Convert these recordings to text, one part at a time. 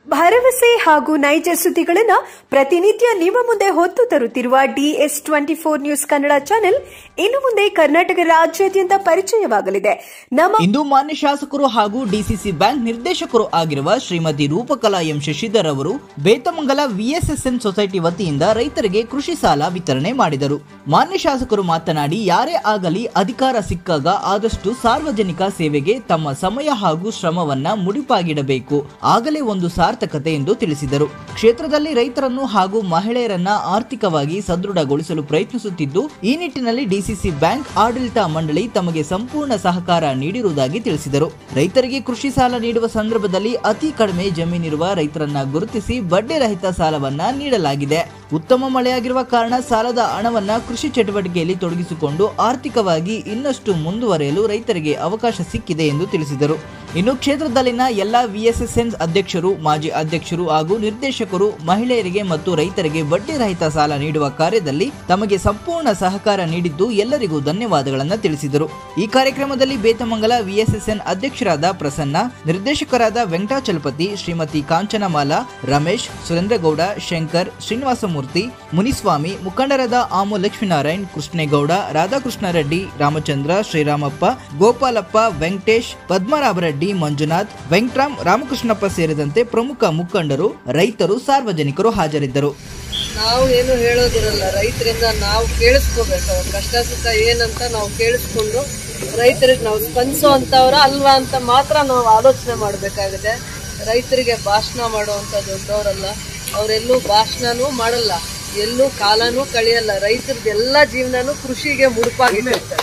ಭರವಸೆ ಹಾಗೂ ನೈಜ ಸುದ್ದಿಗಳನ್ನ ಪ್ರತಿನಿತ್ಯ ನಿಮ್ಮ ಮುಂದೆ ಹೊತ್ತು ತರುತ್ತಿರುವ DS twenty four news Kannada channel ಇನ್ನು ಮುಂದೆ ಕರ್ನಾಟಕ ರಾಜ್ಯಾದ್ಯಂತ ಪರಿಚಯವಾಗಲಿದೆ ನಮ್ಮ ಇಂದು ಮಾನ್ಯ ಶಾಸಕರು ಹಾಗೂ ಡಿಸಿಸಿ ಬ್ಯಾಂಕ್ ನಿರ್ದೇಶಕರು ಆಗಿರುವ ಶ್ರೀಮತಿ ರೂಪಕಲಾ ಎಂ ಶಶಿಧರ್ ಅವರು ಬೇತಮಂಗಲ ವಿಎಸ್ಎಸ್ಎನ್ ಸೊಸೈಟಿ ವತಿಯಿಂದ ರೈತರಿಗೆ ಕೃಷಿ ಸಾಲ ವಿತರಣೆ ಮಾಡಿದರು ಮಾನ್ಯ ಶಾಸಕರು ಮಾತನಾಡಿ ಯಾರೇ ಆಗಲಿ ಅಧಿಕಾರ ಸಿಕ್ಕಾಗ ಆದಷ್ಟು ಸಾರ್ವಜನಿಕ ಸೇವೆಗೆ ತಮ್ಮ ಸಮಯ ಹಾಗೂ ಶ್ರಮವನ್ನ ಮುಡಿಪಾಗಿಡಬೇಕು ಆಗಲೇ ಒಂದು ಸಾರ್ಥಕತೆ ಎಂದು ತಿಳಿಸಿದರು ಕ್ಷೇತ್ರದಲ್ಲಿ ರೈತರನ್ನು ಹಾಗೂ ಮಹಿಳೆಯರನ್ನ ಆರ್ಥಿಕವಾಗಿ ಸದೃಢಗೊಳಿಸಲು ಪ್ರಯತ್ನಿಸುತ್ತಿದ್ದು ಈ ನಿಟ್ಟಿನಲ್ಲಿ ಡಿಸಿಸಿ ಬ್ಯಾಂಕ್ ಆಡಳಿತ ಮಂಡಳಿ ತಮಗೆ ಸಂಪೂರ್ಣ ಸಹಕಾರ ನೀಡಿರುವುದಾಗಿ ತಿಳಿಸಿದರು ರೈತರಿಗೆ ಕೃಷಿ ಸಾಲ ನೀಡುವ ಸಂದರ್ಭದಲ್ಲಿ ಅತಿ ಕಡಿಮೆ ಜಮೀನಿರುವ ರೈತರನ್ನ ಗುರುತಿಸಿ ಬಡ್ಡಿ ರಹಿತ ಸಾಲವನ್ನ ನೀಡಲಾಗಿದೆ ಉತ್ತಮ ಮಳೆಯಾಗಿರುವ ಕಾರಣ ಸಾಲದ ಹಣವನ್ನ ಕೃಷಿ ಚಟುವಟಿಕೆಯಲ್ಲಿ ತೊಡಗಿಸಿಕೊಂಡು ಆರ್ಥಿಕವಾಗಿ ಇನ್ನಷ್ಟು ಮುಂದುವರೆಯಲು ರೈತರಿಗೆ ಅವಕಾಶ ಸಿಕ್ಕಿದೆ ಎಂದು ತಿಳಿಸಿದರು ಇನ್ನು ಕ್ಷೇತ್ರದಲ್ಲಿನ ಎಲ್ಲ ವಿಎಸ್ಎಸ್ಎನ್ ಅಧ್ಯಕ್ಷರು ಮಾಜಿ ಅಧ್ಯಕ್ಷರು ಹಾಗೂ ನಿರ್ದೇಶಕರು ಮಹಿಳೆಯರಿಗೆ ಮತ್ತು ರೈತರಿಗೆ ಬಡ್ಡಿ ರಹಿತ ಸಾಲ ನೀಡುವ ಕಾರ್ಯದಲ್ಲಿ ತಮಗೆ ಸಂಪೂರ್ಣ ಸಹಕಾರ ನೀಡಿದ್ದು ಎಲ್ಲರಿಗೂ ಧನ್ಯವಾದಗಳನ್ನು ತಿಳಿಸಿದರು ಈ ಕಾರ್ಯಕ್ರಮದಲ್ಲಿ ಬೇತಮಂಗಲ ವಿಎಸ್ಎಸ್ಎನ್ ಅಧ್ಯಕ್ಷರಾದ ಪ್ರಸನ್ನ ನಿರ್ದೇಶಕರಾದ ವೆಂಕಟಾಚಲಪತಿ ಶ್ರೀಮತಿ ಕಾಂಚನಮಾಲಾ ರಮೇಶ್ ಸುರೇಂದ್ರಗೌಡ ಶಂಕರ್ ಶ್ರೀನಿವಾಸಮೂರ್ತಿ ಮುನಿಸ್ವಾಮಿ ಮುಖಂಡರಾದ ಆಮು ಲಕ್ಷ್ಮೀನಾರಾಯಣ್ ಕೃಷ್ಣೇಗೌಡ ರಾಧಾಕೃಷ್ಣ ರೆಡ್ಡಿ ರಾಮಚಂದ್ರ ಶ್ರೀರಾಮಪ್ಪ ಗೋಪಾಲಪ್ಪ ವೆಂಕಟೇಶ್ ಪದ್ಮನಾಭರೆಡ್ಡಿ ಮಂಜುನಾಥ್ ವೆಂಕಟ್ರಾಮ್ ರಾಮಕೃಷ್ಣಪ್ಪ ಸೇರಿದಂತೆ ಪ್ರಮುಖ ಮುಖಂಡರು ರೈತರು ಸಾರ್ವಜನಿಕರು ಹಾಜರಿದ್ದರು ನಾವು ಏನು ಹೇಳೋದಿರಲ್ಲ ರೈತರಿಂದ ನಾವು ಕೇಳಿಸ್ಕೋಬೇಕು ಅವ್ರ ಕಷ್ಟ ಸುಖ ಏನಂತ ನಾವು ಕೇಳಿಸ್ಕೊಂಡು ರೈತರಿಗೆ ನಾವು ಸ್ಪಂದಿಸೋ ಅಂತವ್ರ ಅಲ್ವಾ ಅಂತ ಮಾತ್ರ ನಾವು ಆಲೋಚನೆ ಮಾಡಬೇಕಾಗಿದೆ ರೈತರಿಗೆ ಭಾಷಣ ಮಾಡುವಂಥ ದೊಡ್ಡವರಲ್ಲ ಅವರೆಲ್ಲೂ ಭಾಷಣನೂ ಮಾಡಲ್ಲ ಎಲ್ಲೂ ಕಾಲನೂ ಕಳಿಯಲ್ಲ ರೈತರದ್ದು ಎಲ್ಲ ಜೀವನನೂ ಕೃಷಿಗೆ ಮುಡುಪಾಗಿಟ್ಟಿರ್ತಾರೆ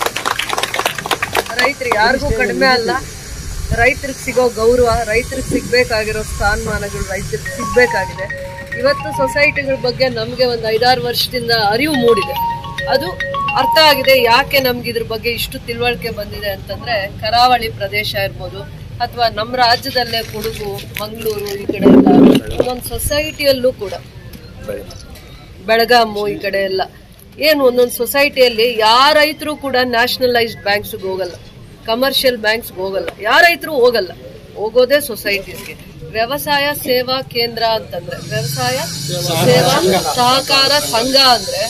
ರೈತರಿಗೆ ಯಾರಿಗೂ ಕಡಿಮೆ ಅಲ್ಲ ರೈತರಿಗೆ ಸಿಗೋ ಗೌರವ ರೈತರಿಗೆ ಸಿಗ್ಬೇಕಾಗಿರೋ ಸ್ಥಾನಮಾನಗಳು ರೈತರಿಗೆ ಸಿಗ್ಬೇಕಾಗಿದೆ ಇವತ್ತು ಸೊಸೈಟಿಗಳ ಬಗ್ಗೆ ನಮಗೆ ಒಂದು ಐದಾರು ವರ್ಷದಿಂದ ಅರಿವು ಮೂಡಿದೆ ಅದು ಅರ್ಥ ಆಗಿದೆ ಯಾಕೆ ನಮ್ಗೆ ಇದ್ರ ಬಗ್ಗೆ ಇಷ್ಟು ತಿಳುವಳಿಕೆ ಬಂದಿದೆ ಅಂತಂದ್ರೆ ಕರಾವಳಿ ಪ್ರದೇಶ ಇರ್ಬೋದು ಅಥವಾ ನಮ್ಮ ರಾಜ್ಯದಲ್ಲೇ ಕೊಡಗು ಮಂಗಳೂರು ಈ ಕಡೆ ಎಲ್ಲ ಒಂದೊಂದು ಸೊಸೈಟಿಯಲ್ಲೂ ಕೂಡ ಬೆಳಗಾಮು ಈ ಕಡೆ ಎಲ್ಲ ಏನು ಒಂದೊಂದು ಸೊಸೈಟಿಯಲ್ಲಿ ಯಾವ ರೈತರು ಕೂಡ ನ್ಯಾಷನಲೈಸ್ಡ್ ಬ್ಯಾಂಕ್ಸ್ಗೆ ಹೋಗಲ್ಲ ಕಮರ್ಷಿಯಲ್ ಬ್ಯಾಂಕ್ಸ್ಗೆ ಹೋಗಲ್ಲ ಯಾವ ರೈತರು ಹೋಗಲ್ಲ ಹೋಗೋದೇ ಸೊಸೈಟೀಸ್ಗೆ ವ್ಯವಸಾಯ ಸೇವಾ ಕೇಂದ್ರ ಅಂತಂದ್ರೆ ವ್ಯವಸಾಯ ಸೇವಾ ಸಹಕಾರ ಸಂಘ ಅಂದ್ರೆ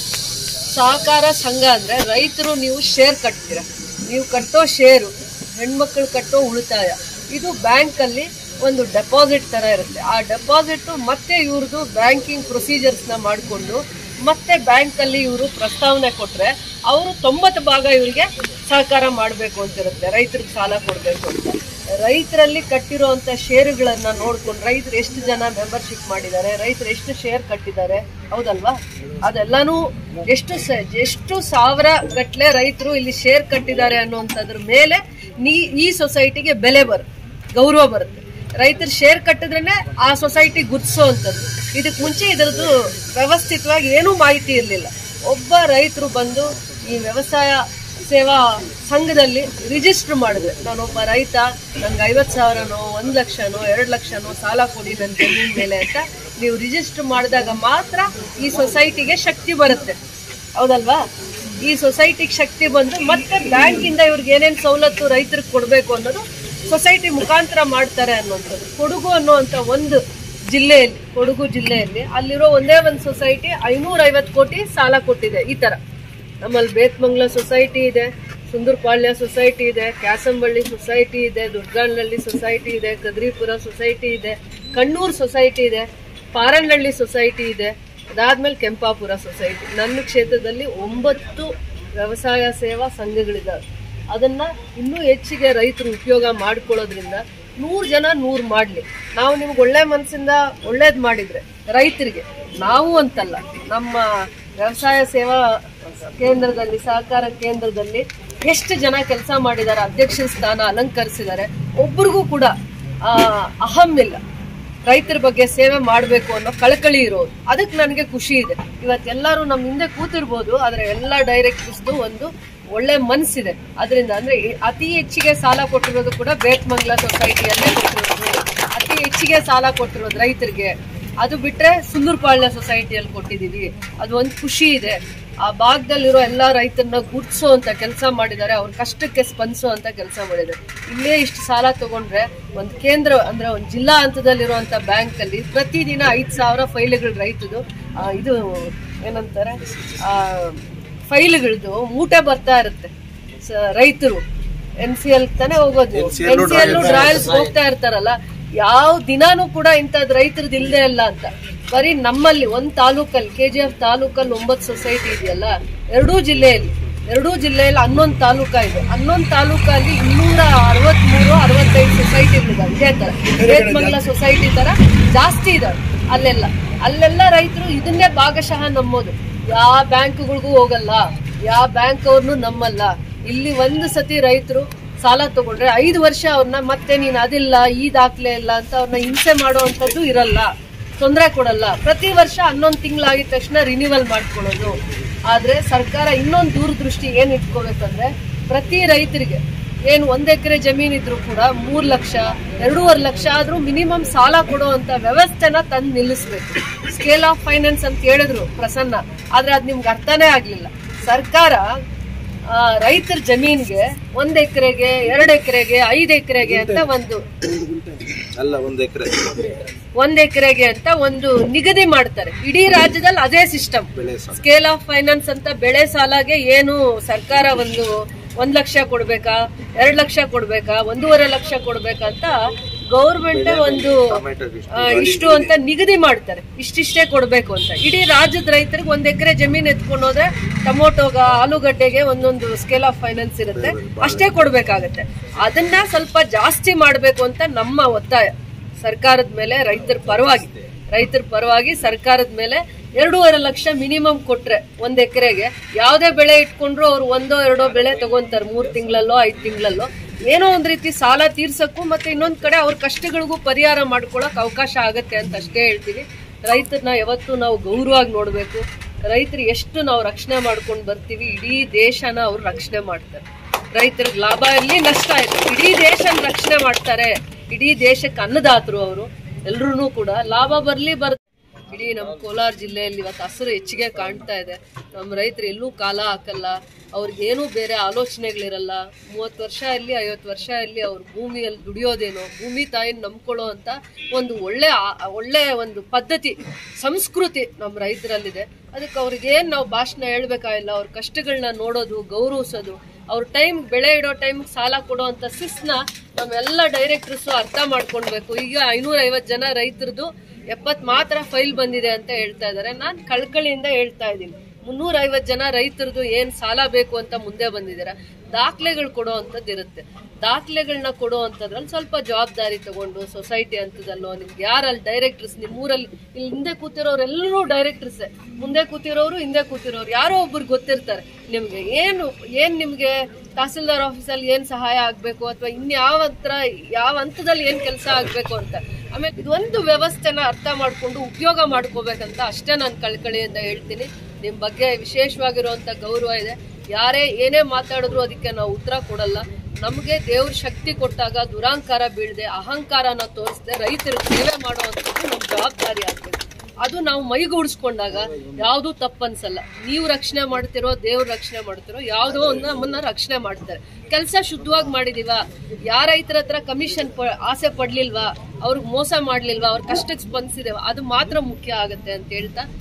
ಸಹಕಾರ ಸಂಘ ಅಂದ್ರೆ ರೈತರು ನೀವು ಶೇರ್ ಕಟ್ತೀರ ನೀವು ಕಟ್ಟೋ ಶೇರು ಹೆಣ್ಮಕ್ಳು ಕಟ್ಟೋ ಉಳಿತಾಯ ಇದು ಬ್ಯಾಂಕಲ್ಲಿ ಒಂದು ಡೆಪಾಸಿಟ್ ತರ ಇರುತ್ತೆ ಆ ಡೆಪಾಸಿಟ್ ಮತ್ತೆ ಇವ್ರದ್ದು ಬ್ಯಾಂಕಿಂಗ್ ಪ್ರೊಸೀಜರ್ಸ್ನ ಮಾಡಿಕೊಂಡು ಮತ್ತೆ ಬ್ಯಾಂಕಲ್ಲಿ ಇವರು ಪ್ರಸ್ತಾವನೆ ಕೊಟ್ರೆ ಅವರು ತೊಂಬತ್ತು ಭಾಗ ಇವರಿಗೆ ಸಹಕಾರ ಮಾಡಬೇಕು ಅಂತಿರುತ್ತೆ ರೈತರಿಗೆ ಸಾಲ ಕೊಡಬೇಕು ಅಂತ ರೈತರಲ್ಲಿ ಕಟ್ಟಿರುವಂತ ಷೇರುಗಳನ್ನ ನೋಡ್ಕೊಂಡು ರೈತರು ಎಷ್ಟು ಜನ ಮೆಂಬರ್ಶಿಪ್ ಮಾಡಿದ್ದಾರೆ ರೈತರು ಎಷ್ಟು ಶೇರ್ ಕಟ್ಟಿದ್ದಾರೆ ಹೌದಲ್ವಾ ಅದೆಲ್ಲಾನು ಎಷ್ಟು ಸ- ಎಷ್ಟು ಸಾವಿರ ಗಟ್ಲೆ ರೈತರು ಇಲ್ಲಿ ಶೇರ್ ಕಟ್ಟಿದ್ದಾರೆ ಅನ್ನುವಂಥದ್ರ ಮೇಲೆ ನೀ ಈ ಸೊಸೈಟಿಗೆ ಬೆಲೆ ಬರುತ್ತೆ ಗೌರವ ಬರುತ್ತೆ ರೈತರು ಶೇರ್ ಕಟ್ಟಿದ್ರೇನೆ ಆ ಸೊಸೈಟಿ ಗುರ್ತಿಸೋ ಅಂಥದ್ದು ಇದಕ್ಕೆ ಮುಂಚೆ ಇದರದ್ದು ವ್ಯವಸ್ಥಿತವಾಗಿ ಏನೂ ಮಾಹಿತಿ ಇರಲಿಲ್ಲ ಒಬ್ಬ ರೈತರು ಬಂದು ಈ ವ್ಯವಸಾಯ ಸೇವಾ ಸಂಘದಲ್ಲಿ ರಿಜಿಸ್ಟರ್ ಮಾಡಿದ್ರೆ ನಾನೊಬ್ಬ ರೈತ ನನ್ಗೆ ಐವತ್ತು ಸಾವಿರನೋ ಒಂದು ಲಕ್ಷನೋ ಎರಡು ಲಕ್ಷನೋ ಸಾಲ ಕೊಡಿ ನನ್ನ ಜಮೀನ್ ಮೇಲೆ ಅಂತ ನೀವು ರಿಜಿಸ್ಟರ್ ಮಾಡಿದಾಗ ಮಾತ್ರ ಈ ಸೊಸೈಟಿಗೆ ಶಕ್ತಿ ಬರುತ್ತೆ ಹೌದಲ್ವಾ ಈ ಸೊಸೈಟಿಗೆ ಶಕ್ತಿ ಬಂದು ಮತ್ತೆ ಬ್ಯಾಂಕಿಂದ ಇವ್ರಿಗೆ ಏನೇನು ಸವಲತ್ತು ರೈತರಿಗೆ ಕೊಡಬೇಕು ಅನ್ನೋದು ಸೊಸೈಟಿ ಮುಖಾಂತರ ಮಾಡ್ತಾರೆ ಅನ್ನುವಂಥದ್ದು ಕೊಡಗು ಅನ್ನುವಂಥ ಒಂದು ಜಿಲ್ಲೆಯಲ್ಲಿ ಕೊಡಗು ಜಿಲ್ಲೆಯಲ್ಲಿ ಅಲ್ಲಿರೋ ಒಂದೇ ಒಂದು ಸೊಸೈಟಿ ಐನೂರ ಐವತ್ತು ಕೋಟಿ ಸಾಲ ಕೊಟ್ಟಿದೆ ಈ ತರ ನಮ್ಮಲ್ಲಿ ಬೇತ್ಮಂಗ್ಲ ಸೊಸೈಟಿ ಇದೆ ಸುಂದರಪಾಳ್ಯ ಸೊಸೈಟಿ ಇದೆ ಕ್ಯಾಸಂಬಳ್ಳಿ ಸೊಸೈಟಿ ಇದೆ ದುರ್ಗಾನಹಳ್ಳಿ ಸೊಸೈಟಿ ಇದೆ ಕದ್ರಿಪುರ ಸೊಸೈಟಿ ಇದೆ ಕಣ್ಣೂರು ಸೊಸೈಟಿ ಇದೆ ಪಾರನಹಳ್ಳಿ ಸೊಸೈಟಿ ಇದೆ ಅದಾದ್ಮೇಲೆ ಕೆಂಪಾಪುರ ಸೊಸೈಟಿ ನನ್ನ ಕ್ಷೇತ್ರದಲ್ಲಿ ಒಂಬತ್ತು ವ್ಯವಸಾಯ ಸೇವಾ ಸಂಘಗಳಿದಾವೆ ಅದನ್ನ ಇನ್ನೂ ಹೆಚ್ಚಿಗೆ ರೈತರು ಉಪಯೋಗ ಮಾಡ್ಕೊಳ್ಳೋದ್ರಿಂದ ನೂರು ಜನ ನೂರು ಮಾಡಲಿ ನಾವು ನಿಮ್ಗೆ ಒಳ್ಳೆ ಮನಸ್ಸಿಂದ ಒಳ್ಳೇದು ಮಾಡಿದ್ರೆ ರೈತರಿಗೆ ನಾವು ಅಂತಲ್ಲ ನಮ್ಮ ವ್ಯವಸಾಯ ಸೇವಾ ಕೇಂದ್ರದಲ್ಲಿ ಸಹಕಾರ ಕೇಂದ್ರದಲ್ಲಿ ಎಷ್ಟು ಜನ ಕೆಲಸ ಮಾಡಿದ್ದಾರೆ ಅಧ್ಯಕ್ಷ ಸ್ಥಾನ ಅಲಂಕರಿಸಿದ್ದಾರೆ ಒಬ್ರಿಗೂ ಕೂಡ ಆ, ಅಹಂ ಇಲ್ಲ ರೈತರ ಬಗ್ಗೆ ಸೇವೆ ಮಾಡಬೇಕು ಅನ್ನೋ ಕಳಕಳಿ ಇರೋದು ಅದಕ್ಕೆ ನನಗೆ ಖುಷಿ ಇದೆ ಇವತ್ತೆಲ್ಲರೂ ನಮ್ಮ ಹಿಂದೆ ಕೂತಿರ್ಬೋದು ಆದ್ರೆ ಎಲ್ಲ ಡೈರೆಕ್ಟರ್ಸ್ದು ಒಂದು ಒಳ್ಳೆ ಮನ್ಸಿದೆ ಅದರಿಂದ ಅಂದ್ರೆ ಈ ಅತಿ ಹೆಚ್ಚಿಗೆ ಸಾಲ ಕೊಟ್ಟಿರೋದು ಕೂಡ ಬೇತ್ಮಂಗ್ಲ ಸೊಸೈಟಿಯಲ್ಲೇ ಕೊಟ್ಟಿರೋದು ಅತಿ ಹೆಚ್ಚಿಗೆ ಸಾಲ ಕೊಟ್ಟಿರೋದು ರೈತರಿಗೆ ಅದು ಬಿಟ್ರೆ ಸುಂದರಪಾಳ್ಯ ಸೊಸೈಟಿಯಲ್ಲಿ ಕೊಟ್ಟಿದೀವಿ ಅದು ಒಂದು ಖುಷಿ ಇದೆ ಆ ಭಾಗದಲ್ಲಿರೋ ಎಲ್ಲಾ ರೈತರನ್ನ ಗುರ್ತಿಸುವಂತ ಕೆಲಸ ಮಾಡಿದ್ದಾರೆ ಅವ್ರ ಕಷ್ಟಕ್ಕೆ ಸ್ಪಂದಿಸುವಂತ ಕೆಲಸ ಮಾಡಿದ್ದಾರೆ ಇಲ್ಲೇ ಇಷ್ಟು ಸಾಲ ತಗೊಂಡ್ರೆ ಒಂದು ಕೇಂದ್ರ ಅಂದ್ರೆ ಒಂದು ಜಿಲ್ಲಾ ಹಂತದಲ್ಲಿರುವಂತ ಬ್ಯಾಂಕ್ ಅಲ್ಲಿ ಪ್ರತಿದಿನ ಐದ್ ಸಾವಿರ ಫೈಲ್ಗಳು ರೈತದು ಆ, ಇದು ಏನಂತಾರೆ ಆ ಫೈಲ್ಗಳದ್ದು ಮೂಟೆ ಬರ್ತಾ ಇರುತ್ತೆ ರೈತರು ಎನ್ ಸಿ ಎಲ್ ತಾನೇ ಹೋಗೋದು ಎನ್ ಸಿ ಎಲ್ ಡ್ರಾಯಲ್ಸ್ ಹೋಗ್ತಾ ಇರ್ತಾರಲ್ಲ ಯಾವ ದಿನಾನೂ ಕೂಡ ಇಂಥದ್ ರೈತರದ್ದು ಇಲ್ದೇ ಇಲ್ಲ ಅಂತ ಬರೀ ನಮ್ಮಲ್ಲಿ ಒಂದ್ ತಾಲೂಕಲ್ಲಿ ಕೆ ಜಿ ಎಫ್ ತಾಲೂಕಲ್ಲಿ ಒಂಬತ್ತು ಸೊಸೈಟಿ ಇದೆಯಲ್ಲ ಎರಡೂ ಜಿಲ್ಲೆಯಲ್ಲಿ ಎರಡೂ ಜಿಲ್ಲೆಯಲ್ಲಿ ಹನ್ನೊಂದು ತಾಲೂಕ ಇದೆ ಹನ್ನೊಂದು ತಾಲೂಕಲ್ಲಿ ಇನ್ನೂರ ಅರವತ್ಮೂರು ಅರವತ್ತೈದು ಸೊಸೈಟಿಗಳಿದಾವೆ ಇದೇ ತರ ರೇತ್ಮಂಗಲ ಸೊಸೈಟಿ ತರ ಜಾಸ್ತಿ ಇದಾವೆ ಅಲ್ಲೆಲ್ಲ ಅಲ್ಲೆಲ್ಲ ರೈತರು ಇದನ್ನೇ ಭಾಗಶಃ ನಂಬೋದು ಯಾವ ಬ್ಯಾಂಕ್ಗಳಿಗೂ ಹೋಗಲ್ಲ ಯಾವ ಬ್ಯಾಂಕ್ ಅವ್ರನ್ನು ನಮ್ಮಲ್ಲ ಇಲ್ಲಿ ಒಂದು ಸತಿ ರೈತರು ಸಾಲ ತಗೊಂಡ್ರೆ ಐದು ವರ್ಷ ಅವ್ರನ್ನ ಮತ್ತೆ ನೀನ್ ಅದಿಲ್ಲ ಈ ದಾಖಲೆ ಇಲ್ಲ ಅಂತ ಅವ್ರನ್ನ ಹಿಂಸೆ ಮಾಡುವಂತದ್ದು ಇರಲ್ಲ ತೊಂದರೆ ಕೊಡಲ್ಲ ಪ್ರತಿ ವರ್ಷ ಹನ್ನೊಂದು ತಿಂಗಳಾಗಿದ ತಕ್ಷಣ ರಿನ್ಯೂವಲ್ ಮಾಡ್ಕೊಳ್ಳೋದು ಆದ್ರೆ ಸರ್ಕಾರ ಇನ್ನೊಂದು ದೂರದೃಷ್ಟಿ ಏನ್ ಇಟ್ಕೋಬೇಕಂದ್ರೆ ಪ್ರತಿ ರೈತರಿಗೆ ಏನು ಒಂದ್ ಎಕರೆ ಜಮೀನ್ ಇದ್ರು ಕೂಡ ಮೂರ್ ಲಕ್ಷ ಎರಡೂವರೆ ಲಕ್ಷ ಆದ್ರೂ ಮಿನಿಮಮ್ ಸಾಲ ಕೊಡುವಂತ ವ್ಯವಸ್ಥೆನ ತಂದು ನಿಲ್ಲಿಸ್ಬೇಕು ಸ್ಕೇಲ್ ಆಫ್ ಫೈನಾನ್ಸ್ ಅಂತ ಹೇಳಿದ್ರು ಪ್ರಸನ್ನ ಆದ್ರೆ ಅದ್ ನಿಮ್ಗೆ ಅರ್ಥನೇ ಆಗ್ಲಿಲ್ಲ ಸರ್ಕಾರ ಆ, ರೈತರ ಜಮೀನ್ಗೆ ಒಂದ್ ಎಕರೆಗೆ ಎರಡ್ ಎಕರೆಗೆ ಐದ್ ಎಕರೆಗೆ ಅಂತ ಒಂದು ಅಲ್ಲ ಒಂದ್ ಎಕರೆ ಒಂದ್ ಎಕರೆಗೆ ಅಂತ ಒಂದು ನಿಗದಿ ಮಾಡ್ತಾರೆ ಇಡೀ ರಾಜ್ಯದಲ್ಲಿ ಅದೇ ಸಿಸ್ಟಮ್ ಸ್ಕೇಲ್ ಆಫ್ ಫೈನಾನ್ಸ್ ಅಂತ ಬೆಳೆ ಸಾಲಗೆ ಏನು ಸರ್ಕಾರ ಒಂದು ಒಂದ್ ಲಕ್ಷ ಕೊಡ್ಬೇಕಾ ಎರಡ್ ಲಕ್ಷ ಕೊಡ್ಬೇಕಾ ಒಂದೂವರೆ ಲಕ್ಷ ಕೊಡ್ಬೇಕಾ ಅಂತ ಗೌರ್ಮೆಂಟ್ ಒಂದು ಆ, ಇಷ್ಟು ಅಂತ ನಿಗದಿ ಮಾಡ್ತಾರೆ ಇಷ್ಟಿಷ್ಟೇ ಕೊಡ್ಬೇಕು ಅಂತ ಇಡೀ ರಾಜ್ಯದ ರೈತರಿಗೆ ಒಂದ್ ಎಕರೆ ಜಮೀನ್ ಎತ್ಕೊಂಡು ಹೋದ್ರೆ ಟೊಮೊಟೊಗ ಆಲೂಗಡ್ಡೆಗೆ ಒಂದೊಂದು ಸ್ಕೇಲ್ ಆಫ್ ಫೈನಾನ್ಸ್ ಇರುತ್ತೆ ಅಷ್ಟೇ ಕೊಡ್ಬೇಕಾಗತ್ತೆ ಅದನ್ನ ಸ್ವಲ್ಪ ಜಾಸ್ತಿ ಮಾಡ್ಬೇಕು ಅಂತ ನಮ್ಮ ಒತ್ತಾಯ ಸರ್ಕಾರದ ಮೇಲೆ ರೈತರ ಪರವಾಗಿ ರೈತರ ಪರವಾಗಿ ಸರ್ಕಾರದ ಮೇಲೆ ಎರಡೂವರೆ ಲಕ್ಷ ಮಿನಿಮಮ್ ಕೊಟ್ರೆ ಒಂದ್ ಎಕರೆಗೆ ಯಾವ್ದೇ ಬೆಳೆ ಇಟ್ಕೊಂಡ್ರು ಅವ್ರು ಒಂದೋ ಎರಡೋ ಬೆಳೆ ತಗೊಂತಾರೆ ಮೂರ್ ತಿಂಗಳಲ್ಲೋ ಐದ್ ತಿಂಗಳಲ್ಲೋ ಏನೋ ಒಂದ್ ರೀತಿ ಸಾಲ ತೀರ್ಸಕ್ಕೂ ಮತ್ತೆ ಇನ್ನೊಂದ್ ಕಡೆ ಅವ್ರ ಕಷ್ಟಗಳಿಗೂ ಪರಿಹಾರ ಮಾಡ್ಕೊಳಕ್ ಅವಕಾಶ ಆಗತ್ತೆ ಅಂತ ಅಷ್ಟೇ ಹೇಳ್ತೀವಿ ರೈತರನ್ನ ಯಾವತ್ತೂ ನಾವು ಗೌರವವಾಗಿ ನೋಡ್ಬೇಕು ರೈತರು ಎಷ್ಟು ನಾವು ರಕ್ಷಣೆ ಮಾಡ್ಕೊಂಡು ಬರ್ತೀವಿ ಇಡೀ ದೇಶನ ಅವ್ರು ರಕ್ಷಣೆ ಮಾಡ್ತಾರೆ ರೈತರಿಗೆ ಲಾಭ ಇರಲಿ ನಷ್ಟ ಇರಲಿ ಇಡೀ ದೇಶನ ರಕ್ಷಣೆ ಮಾಡ್ತಾರೆ ಇಡೀ ದೇಶಕ್ಕೆ ಅನ್ನದಾತರು ಅವರು ಎಲ್ರೂ ಕೂಡ ಲಾಭ ಬರ್ಲಿ ಬರ್ ಇಡೀ ನಮ್ಮ ಕೋಲಾರ ಜಿಲ್ಲೆಯಲ್ಲಿ ಇವತ್ತು ಹಸಿರು ಹೆಚ್ಚಿಗೆ ಕಾಣ್ತಾ ಇದೆ ನಮ್ಮ ರೈತರು ಎಲ್ಲೂ ಕಾಲ ಹಾಕಲ್ಲ ಅವ್ರಿಗೇನೂ ಬೇರೆ ಆಲೋಚನೆಗಳಿರಲ್ಲ ಮೂವತ್ತು ವರ್ಷ ಇರಲಿ ಐವತ್ತು ವರ್ಷ ಇರಲಿ ಅವ್ರ ಭೂಮಿಯಲ್ಲಿ ದುಡಿಯೋದೇನೋ ಭೂಮಿ ತಾಯಿನ ನಂಬ್ಕೊಳ್ಳೋ ಅಂತ ಒಂದು ಒಳ್ಳೆ ಆ- ಒಳ್ಳೆ ಒಂದು ಪದ್ಧತಿ ಸಂಸ್ಕೃತಿ ನಮ್ಮ ರೈತರಲ್ಲಿದೆ ಅದಕ್ಕೆ ಅವ್ರಿಗೇನು ನಾವು ಭಾಷಣ ಹೇಳ್ಬೇಕಾಗಿಲ್ಲ ಅವ್ರ ಕಷ್ಟಗಳನ್ನ ನೋಡೋದು ಗೌರವಿಸೋದು ಅವ್ರ ಟೈಮ್ ಬೆಳೆ ಇಡೋ ಟೈಮ್ ಸಾಲ ಕೊಡೋ ಅಂತ ಸಿಸ್ನ ನಮ್ಮೆಲ್ಲ ಡೈರೆಕ್ಟರ್ಸ್ ಅರ್ಥ ಮಾಡ್ಕೊಳ್ಬೇಕು ಈಗ ಐನೂರ ಐವತ್ತು ಜನ ರೈತರದು ಎಪ್ಪತ್ ಮಾತ್ರ ಫೈಲ್ ಬಂದಿದೆ ಅಂತ ಹೇಳ್ತಾ ಇದ್ದಾರೆ ನಾನ್ ಕಳ್ಕಳಿಯಿಂದ ಹೇಳ್ತಾ ಇದ್ದೀನಿ ಮುನ್ನೂರ ಐವತ್ತು ಜನ ರೈತರದು ಏನ್ ಸಾಲ ಬೇಕು ಅಂತ ಮುಂದೆ ಬಂದಿದ್ದೀರಾ ದಾಖಲೆಗಳು ಕೊಡೋ ಅಂತದ್ದು ಇರುತ್ತೆ ದಾಖಲೆಗಳನ್ನ ಕೊಡೋ ಅಂತದ್ರಲ್ಲಿ ಸ್ವಲ್ಪ ಜವಾಬ್ದಾರಿ ತಗೊಂಡು ಸೊಸೈಟಿ ಹಂತದಲ್ಲೋ ನಿಮ್ಗೆ ಯಾರಲ್ಲಿ ಡೈರೆಕ್ಟರ್ಸ್ ನಿಮ್ಮೂರಲ್ಲಿ ಇಲ್ಲಿ ಹಿಂದೆ ಕೂತಿರೋರೆಲ್ಲರೂ ಡೈರೆಕ್ಟರ್ಸೇ ಮುಂದೆ ಕೂತಿರೋರು ಹಿಂದೆ ಕೂತಿರೋರು ಯಾರೋ ಒಬ್ರು ಗೊತ್ತಿರ್ತಾರೆ ನಿಮ್ಗೆ ಏನು ಏನ್ ನಿಮ್ಗೆ ತಹಸೀಲ್ದಾರ್ ಆಫೀಸಲ್ಲಿ ಏನ್ ಸಹಾಯ ಆಗ್ಬೇಕು ಅಥವಾ ಇನ್ಯಾವ ಹತ್ರ ಯಾವ ಹಂತದಲ್ಲಿ ಏನ್ ಕೆಲಸ ಆಗ್ಬೇಕು ಅಂತ ಆಮೇಲೆ ಇದೊಂದು ವ್ಯವಸ್ಥೆನ ಅರ್ಥ ಮಾಡ್ಕೊಂಡು ಉಪಯೋಗ ಮಾಡ್ಕೋಬೇಕಂತ ಅಷ್ಟೇ ನಾನು ಕಳ್ಕಳಿಯಿಂದ ಹೇಳ್ತೀನಿ ನಿಮ್ ಬಗ್ಗೆ ವಿಶೇಷವಾಗಿರುವಂತ ಗೌರವ ಇದೆ ಯಾರೇ ಏನೇ ಮಾತಾಡಿದ್ರು ಅದಕ್ಕೆ ನಾವು ಉತ್ತರ ಕೊಡಲ್ಲ ನಮಗೆ ದೇವ್ರ ಶಕ್ತಿ ಕೊಟ್ಟಾಗ ದುರಾಂಕಾರ ಬೀಳದೆ ಅಹಂಕಾರನ ತೋರಿಸದೆ ರೈತರ ಸೇವೆ ಮಾಡುವಂಥದ್ದು ನಮ್ಮ ಜವಾಬ್ದಾರಿ ಆಗ್ಬೇಕು ಅದು ನಾವು ಮೈಗೂಡಿಸ್ಕೊಂಡಾಗ ಯಾವುದು ತಪ್ಪನ್ಸಲ್ಲ ನೀವು ರಕ್ಷಣೆ ಮಾಡ್ತಿರೋ ದೇವ್ರ ರಕ್ಷಣೆ ಮಾಡ್ತಿರೋ ಯಾವುದೋ ಒಂದು ನಮ್ಮನ್ನ ರಕ್ಷಣೆ ಮಾಡ್ತಾರೆ ಕೆಲಸ ಶುದ್ಧವಾಗಿ ಮಾಡಿದೀವ ಯಾರ ರೈತರ ಹತ್ರ ಕಮಿಷನ್ ಆಸೆ ಪಡ್ಲಿಲ್ವಾ ಅವ್ರಿಗೆ ಮೋಸ ಮಾಡ್ಲಿಲ್ವಾ ಅವ್ರ ಕಷ್ಟಕ್ಕೆ ಸ್ಪಂದಿಸಿದೇವ ಅದು ಮಾತ್ರ ಮುಖ್ಯ ಆಗತ್ತೆ ಅಂತ ಹೇಳ್ತಾ